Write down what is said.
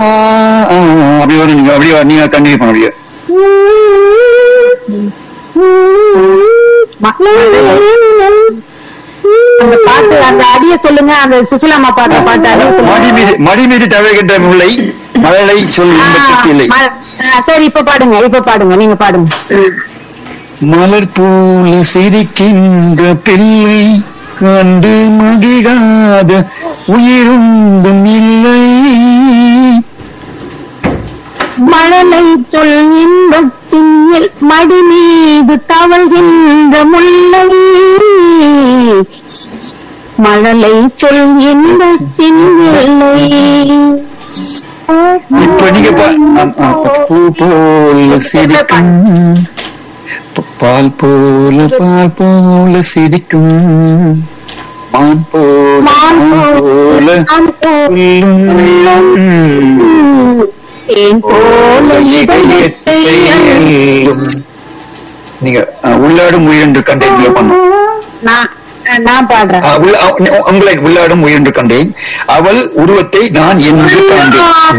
ஆ, ஆ, அப்படி வரும் நீங்க அப்படியே நீங்க கண்டினியூ பண்ண முடியும் அந்த பாட்டு அந்த அடிய சொல்லுங்க அந்த சுசிலாமா பாடுற பாட்டு அடிய மடி சொல்லுங்க மீது மடி மீது தவழ்கின்ற முல்லை மழலை சொல் ஆ, இன்பத்திற்கு இல்லை ம- ஆ, சரி இப்ப பாடுங்க இப்ப பாடுங்க நீங்க பாடுங்க மலர் போல சிரிக்கின்ற பிள்ளை கண்டு மகிழாத உயிருண்டும் இல்லை மழலை சொல் இன்பச் சிங்கில் மடி மீது தவழ்கின்ற முல்லை மழலை சொல் இன்பச் சிங்கில்லை இப்ப நீங்க பா- ஆ, ஆ, பூ போல சிரிக்கும் ப- பால் போல பால் போல சிரிக்கும் மான் போல மான் மான் போல மான் போல உள்ளம் தேன் போல இதயத்தை இதயத்தில் நீங்க ஆ, உள்ளாடும் உயிரென்று கண்டேன் நீங்க பண்ணும் நான் நான் பாடுறேன் உங்களை உள்ளாடும் உயிரென்று கண்டேன் அவள் உருவத்தை நான் என்று கண்டேன்